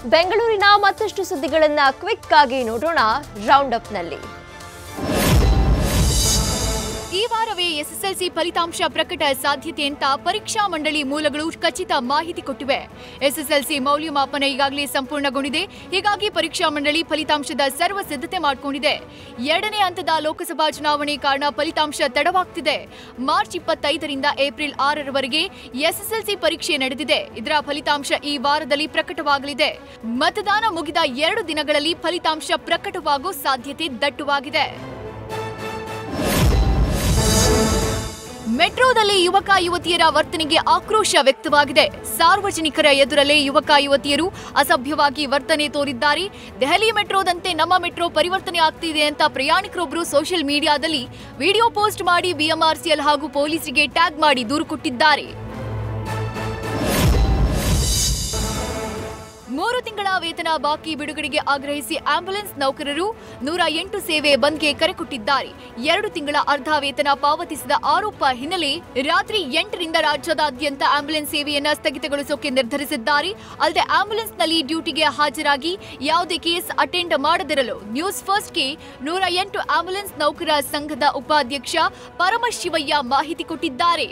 ಬೆಂಗಳೂರಿನ ಮತ್ತಷ್ಟು ಸುದ್ದಿಗಳನ್ನ ಕ್ವಿಕ್ ಆಗಿ ನೋಡೋಣ ರೌಂಡ್ ಅಪ್ನಲ್ಲಿ ಈ ವಾರವೇ ಎಸ್ಎಸ್ಎಲ್ಸಿ ಫಲಿತಾಂಶ ಪ್ರಕಟ ಸಾಧ್ಯತೆ ಅಂತ ಪರೀಕ್ಷಾ ಮಂಡಳಿ ಮೂಲಗಳು ಖಚಿತ ಮಾಹಿತಿ ಕೊಟ್ಟಿವೆ ಎಸ್ಎಸ್ಎಲ್ಸಿ ಮೌಲ್ಯಮಾಪನ ಈಗಾಗಲೇ ಸಂಪೂರ್ಣಗೊಂಡಿದೆ ಹೀಗಾಗಿ ಪರೀಕ್ಷಾ ಮಂಡಳಿ ಫಲಿತಾಂಶದ ಸರ್ವ ಸಿದ್ಧತೆ ಮಾಡಿಕೊಂಡಿದೆ ಎರಡನೇ ಹಂತದ ಲೋಕಸಭಾ ಚುನಾವಣೆ ಕಾರಣ ಫಲಿತಾಂಶ ತಡವಾಗ್ತಿದೆ ಮಾರ್ಚ್ ಇಪ್ಪತ್ತೈದರಿಂದ ಏಪ್ರಿಲ್ ಆರರವರೆಗೆ ಎಸ್ಎಸ್ಎಲ್ಸಿ ಪರೀಕ್ಷೆ ನಡೆದಿದೆ ಇದರ ಫಲಿತಾಂಶ ಈ ವಾರದಲ್ಲಿ ಪ್ರಕಟವಾಗಲಿದೆ ಮತದಾನ ಮುಗಿದ ಎರಡು ದಿನಗಳಲ್ಲಿ ಫಲಿತಾಂಶ ಪ್ರಕಟವಾಗೋ ಸಾಧ್ಯತೆ ದಟ್ಟವಾಗಿದೆ ಮೆಟ್ರೋದಲ್ಲಿ ಯುವಕ ಯುವತಿಯರ ವರ್ತನೆಗೆ ಆಕ್ರೋಶ ವ್ಯಕ್ತವಾಗಿದೆ ಸಾರ್ವಜನಿಕರ ಎದುರಲ್ಲೇ ಯುವಕ ಯುವತಿಯರು ಅಸಭ್ಯವಾಗಿ ವರ್ತನೆ ತೋರಿದ್ದಾರೆ ದೆಹಲಿ ಮೆಟ್ರೋದಂತೆ ನಮ್ಮ ಮೆಟ್ರೋ ಪರಿವರ್ತನೆ ಆಗ್ತಿದೆ ಅಂತ ಪ್ರಯಾಣಿಕರೊಬ್ಬರು ಸೋಷಿಯಲ್ ಮೀಡಿಯಾದಲ್ಲಿ ವಿಡಿಯೋ ಪೋಸ್ಟ್ ಮಾಡಿ ಬಿಎಂಆರ್ಸಿಎಲ್ ಹಾಗೂ ಪೊಲೀಸರಿಗೆ ಟ್ಯಾಗ್ ಮಾಡಿ ದೂರು ಕೊಟ್ಟಿದ್ದಾರೆ ಮೂರು ತಿಂಗಳ ವೇತನ ಬಾಕಿ ಬಿಡುಗಡೆಗೆ ಆಗ್ರಹಿಸಿ ಆಂಬ್ಯುಲೆನ್ಸ್ ನೌಕರರು ನೂರ ಎಂಟು ಸೇವೆ ಬಂದ್ಗೆ ಕರೆ ಕೊಟ್ಟಿದ್ದಾರೆ ಎರಡು ತಿಂಗಳ ಅರ್ಧ ವೇತನ ಪಾವತಿಸಿದ ಆರೋಪ ಹಿನ್ನೆಲೆ ರಾತ್ರಿ ಎಂಟರಿಂದ ರಾಜ್ಯದಾದ್ಯಂತ ಆಂಬ್ಯುಲೆನ್ಸ್ ಸೇವೆಯನ್ನ ಸ್ಥಗಿತಗೊಳಿಸೋಕೆ ನಿರ್ಧರಿಸಿದ್ದಾರೆ ಅಲ್ಲದೆ ಆಂಬ್ಯುಲೆನ್ಸ್ನಲ್ಲಿ ಡ್ಯೂಟಿಗೆ ಹಾಜರಾಗಿ ಯಾವುದೇ ಕೇಸ್ ಅಟೆಂಡ್ ಮಾಡದಿರಲು ನ್ಯೂಸ್ ಫಸ್ಟ್ಗೆ ನೂರ ಎಂಟು ಆಂಬ್ಯುಲೆನ್ಸ್ ನೌಕರ ಸಂಘದ ಉಪಾಧ್ಯಕ್ಷ ಪರಮಶಿವಯ್ಯ ಮಾಹಿತಿ ಕೊಟ್ಟಿದ್ದಾರೆ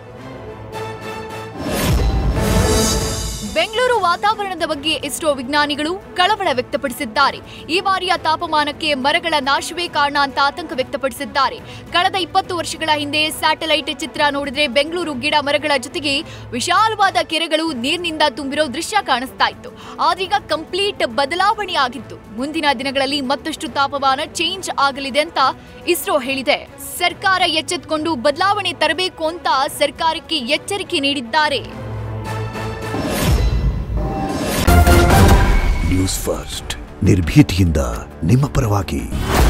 ಬೆಂಗಳೂರು ವಾತಾವರಣದ ಬಗ್ಗೆ ಇಸ್ರೋ ವಿಜ್ಞಾನಿಗಳು ಕಳವಳ ವ್ಯಕ್ತಪಡಿಸಿದ್ದಾರೆ ಈ ಬಾರಿಯ ತಾಪಮಾನಕ್ಕೆ ಮರಗಳ ನಾಶವೇ ಕಾರಣ ಅಂತ ಆತಂಕ ವ್ಯಕ್ತಪಡಿಸಿದ್ದಾರೆ ಕಳೆದ ಇಪ್ಪತ್ತು ವರ್ಷಗಳ ಹಿಂದೆ ಸ್ಯಾಟಲೈಟ್ ಚಿತ್ರ ನೋಡಿದ್ರೆ ಬೆಂಗಳೂರು ಗಿಡ ಮರಗಳ ಜೊತೆಗೆ ವಿಶಾಲವಾದ ಕೆರೆಗಳು ನೀರಿನಿಂದ ತುಂಬಿರೋ ದೃಶ್ಯ ಕಾಣಿಸ್ತಾ ಇತ್ತು ಆದ್ರೀಗ ಕಂಪ್ಲೀಟ್ ಬದಲಾವಣೆ ಆಗಿತ್ತು ಮುಂದಿನ ದಿನಗಳಲ್ಲಿ ಮತ್ತಷ್ಟು ತಾಪಮಾನ ಚೇಂಜ್ ಆಗಲಿದೆ ಅಂತ ಇಸ್ರೋ ಹೇಳಿದೆ ಸರ್ಕಾರ ಎಚ್ಚೆತ್ತುಕೊಂಡು ಬದಲಾವಣೆ ತರಬೇಕು ಅಂತ ಸರ್ಕಾರಕ್ಕೆ ಎಚ್ಚರಿಕೆ ನೀಡಿದ್ದಾರೆ ನ್ಯೂಸ್ ಫಸ್ಟ್ ನಿರ್ಭೀತಿಯಿಂದ ನಿಮ್ಮ ಪರವಾಗಿ